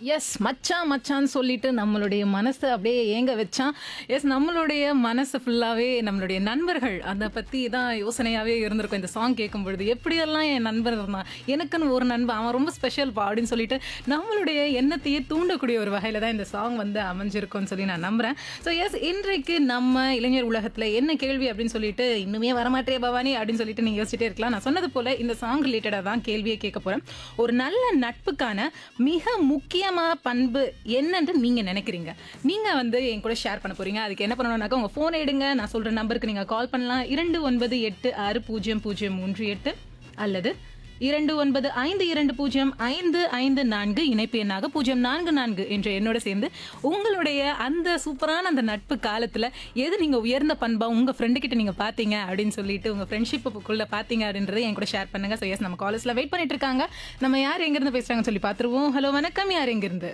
S மச்சான் மச்சான்னு சொல்லிட்டு நம்மளுடைய மனசை அப்படியே ஏங்க வச்சான் எஸ் நம்மளுடைய மனசு ஃபுல்லாகவே நம்மளுடைய நண்பர்கள் அதை பற்றி தான் யோசனையாகவே இருந்திருக்கும் இந்த சாங் கேட்கும் பொழுது எப்படியெல்லாம் என் நண்பர் இருந்தான் எனக்குன்னு ஒரு நண்பன் அவன் ரொம்ப ஸ்பெஷல்ப்பா அப்படின்னு சொல்லிட்டு நம்மளுடைய எண்ணத்தையே தூண்டக்கூடிய ஒரு வகையில் தான் இந்த சாங் வந்து அமைஞ்சிருக்கும்னு சொல்லி நான் நம்புகிறேன் ஸோ எஸ் இன்றைக்கு நம்ம இளைஞர் உலகத்தில் என்ன கேள்வி அப்படின்னு சொல்லிட்டு இன்னுமே வரமாட்டே பவானி அப்படின்னு சொல்லிட்டு நீங்கள் யோசிச்சுட்டே இருக்கலாம் நான் சொன்னது போல் இந்த சாங் ரிலேட்டடாக தான் கேள்வியை கேட்க போகிறேன் ஒரு நல்ல நட்புக்கான மிக முக்கியமான பண்பு என்னன்னு நீங்கள் நினைக்கிறீங்க நீங்கள் வந்து என் கூட ஷேர் பண்ண போகிறீங்க அதுக்கு என்ன பண்ணணும்னாக்கா உங்கள் ஃபோன் எடுங்க நான் சொல்கிற நம்பருக்கு நீங்கள் கால் பண்ணலாம் இரண்டு ஒன்பது எட்டு ஆறு பூஜ்ஜியம் பூஜ்ஜியம் மூன்று எட்டு அல்லது இரண்டு ஒன்பது ஐந்து இரண்டு பூஜ்ஜியம் ஐந்து ஐந்து நான்கு இணைப்பு எண்ணாக பூஜ்ஜியம் நான்கு நான்கு என்ற எண்ணோட சேர்ந்து உங்களுடைய அந்த சூப்பரான அந்த நட்பு காலத்தில் எது நீங்கள் உயர்ந்த பண்பா உங்கள் ஃப்ரெண்டு கிட்ட நீங்கள் பார்த்தீங்க அப்படின்னு சொல்லிட்டு உங்கள் ஃப்ரெண்ட்ஷிப்புக்குள்ளே பார்த்தீங்க அப்படின்றத என் கூட ஷேர் பண்ணுங்க ஸோ எஸ் நம்ம காலேஜில் வெயிட் பண்ணிட்டு இருக்காங்க நம்ம யார் எங்கேருந்து பேசுகிறாங்கன்னு சொல்லி பார்த்துருவோம் ஹலோ வணக்கம் யார் எங்கேருந்து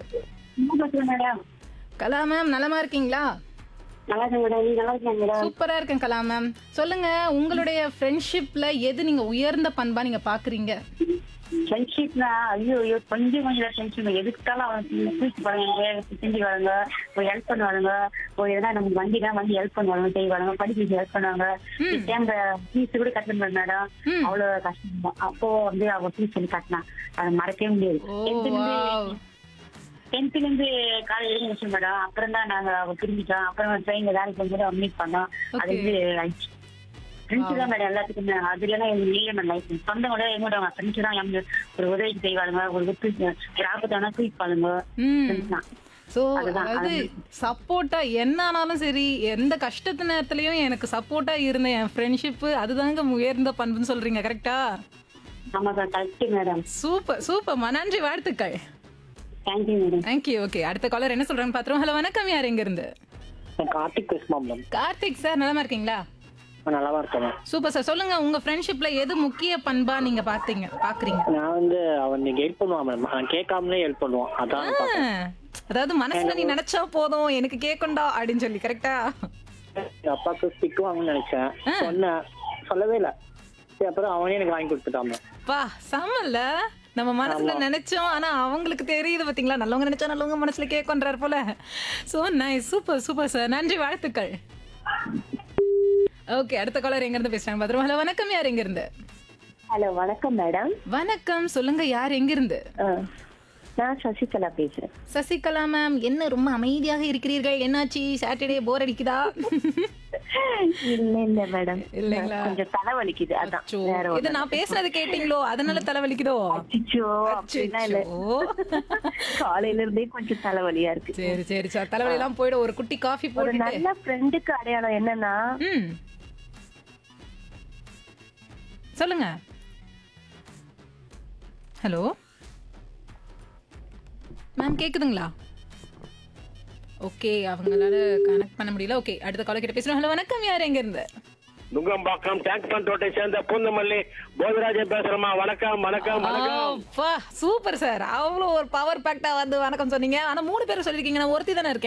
மேடம் கலா மேம் நலமா இருக்கீங்களா நல்லா இருக்கேன் மேடம் நீங்க நல்லா இருக்கீங்க மேடம் சூப்பரா இருக்கேன் கலா மேம் சொல்லுங்க உங்களுடைய ஃப்ரெண்ட்ஷிப்ல எது நீங்க உயர்ந்த பண்பா நீங்க பாக்குறீங்க ஃப்ரெண்ட்ஷிப்னா ஐயோ ஐயோ கொஞ்சம் கொஞ்சம் ஃப்ரெண்ட்ஷிப் எதுக்காலும் அவன் தூக்கி பாருங்க செஞ்சு வராங்க ஒரு ஹெல்ப் பண்ணுவாங்க ஒரு எதனா நம்ம வண்டினா வண்டி ஹெல்ப் பண்ணுவாங்க செய்வாங்க படிக்க ஹெல்ப் பண்ணுவாங்க டைம்ல ஃபீஸ் கூட கட்டணும் மேடம் ம். அவ்வளவு கஷ்டம் தான். அப்போ வந்து அவ ஃபீஸ் சொல்லி கட்டினா அதை மறக்கவே முடியாது ஓ டென்த்ல இருந்து வாவ் டென்த்ல இருந்து காலேஜ் வரைக்கும் முடிச்சோம் மேடம் அப்புறம் தான் நாங்க அவ திரும்பிட்டோம் அப்புறம் ட்ரெயின்ல வேலைக்கு போகும்போது மீட் பண்ணோம் அது Okay. வந்து ஆயிடுச்சு ஃப்ரெண்ட்ஸ் தான் மேடம் எல்லாத்துக்குமே அது இல்லைன்னா எனக்கு இல்லை மேடம் லைஃப் சொந்தங்களோட எங்களோட ஃப்ரெண்ட்ஸ் தான் எங்க ஒரு உதவி செய்வாளுங்க ஒரு விட்டு ஒரு ஆபத்தானா தூக்கிப்பாளுங்க ம் ஃப்ரெண்ட்ஸ் தான் ஸோ அதுதான், அதாவது சப்போர்ட்டா என்ன ஆனாலும் சரி எந்த கஷ்டத்து நேரத்துலயும் எனக்கு சப்போர்ட்டா இருந்த என் ஃப்ரெண்ட்ஷிப்பு அதுதாங்க உயர்ந்த பண்புன்னு சொல்றீங்க கரெக்டா ஆமா சார் கரெக்ட் மேடம் சூப்பர் சூப்பர்மா நன்றி வாழ்த்துக்கள் தேங்க்யூ மேடம் தேங்க்யூ ஓகே அடுத்த காலர் என்ன சொல்றாங்க பாத்துருவோம் ஹலோ வணக்கம் யார் எங்க இருந்து கார்த்திக் பேசுமா மேம் கார்த்திக் சார் நலமா இருக்கீங்களா நல்லா இருக்கேன் மேம் சூப்பர் சார் சொல்லுங்க உங்க ஃப்ரெண்ட்ஷிப்ல எது முக்கிய பண்பா நீங்க பாத்தீங்க பாக்குறீங்க நான் வந்து அவன் நீங்க ஹெல்ப் பண்ணுவான் மேம் நான் கேட்காமலே ஹெல்ப் பண்ணுவான் அதான் நான் பார்த்தேன். ஆ, அதாவது மனசுல நீ நினைச்சா போதும் எனக்கு கேட்கண்டா அப்படின்னு சொல்லி கரெக்டா எங்க அப்பாவுக்கு திட்டுவாங்கன்னு நினைச்சேன் சொன்னேன் சொல்லவே இல்லை சரி அப்புறம் அவனே எனக்கு வாங்கி கொடுத்துட்டான் மேம் பா செம்மல்ல நம்ம மனசுல நினைச்சோம் ஆனா அவங்களுக்கு தெரியுது பாத்தீங்களா நல்லவங்க நினைச்சா நல்லவங்க மனசுல கேட்கன்றார் போல so nice super super sir நன்றி வாழ்த்துக்கள் ஓகே அடுத்த காலர் எங்க இருந்து பேசுறாங்க பாத்துருவோம் ஹலோ வணக்கம் யார் எங்க இருந்து ஹலோ வணக்கம் மேடம் வணக்கம் சொல்லுங்க யார் எங்க இருந்து நான் சசிகலா பேசுறேன் சசிகலா மேம் என்ன ரொம்ப அமைதியாக இருக்கிறீர்கள் என்னாச்சு சாட்டர்டே போர் அடிக்குதா இல்ல இல்ல மேடம் இல்லைங்களா? கொஞ்சம் தலைவலிக்குது அதான் அச்சோ, வேற இது நான் பேசுனது கேட்டீங்களோ அதனால தலைவலிக்குதோ அச்சோ அப்படிலாம் இல்ல அச்சோ. காலையில இருந்தே கொஞ்சம் தலைவலியா இருக்கு சரி சரி சார் தலைவலி எல்லாம் போயிடும் ஒரு குட்டி காஃபி ஒரு போட்டுட்டு நல்ல ஃப்ரெண்டுக்கு அடையாளம் என்னன்னா ம் சொல்லுங்க ஹலோ மேம் கேக்குதுங்களா ஓகே அவங்களால கனெக்ட் பண்ண முடியல ஓகே அடுத்த கால கிட்ட பேசுறோம் ஹலோ வணக்கம் யார் எங்க இருந்து நுங்கம்பாக்கம் டேங்க் பண்டோட்டை சேர்ந்த பூந்தமல்லி போதராஜன் பேசுறேம்மா வணக்கம் வணக்கம் வணக்கம் அப்பா சூப்பர் சார் அவ்வளோ ஒரு பவர் பேக்டா வந்து வணக்கம் சொன்னீங்க ஆனா மூணு பேர் சொல்லிருக்கீங்க நான் ஒருத்தி தானே இருக்கேன்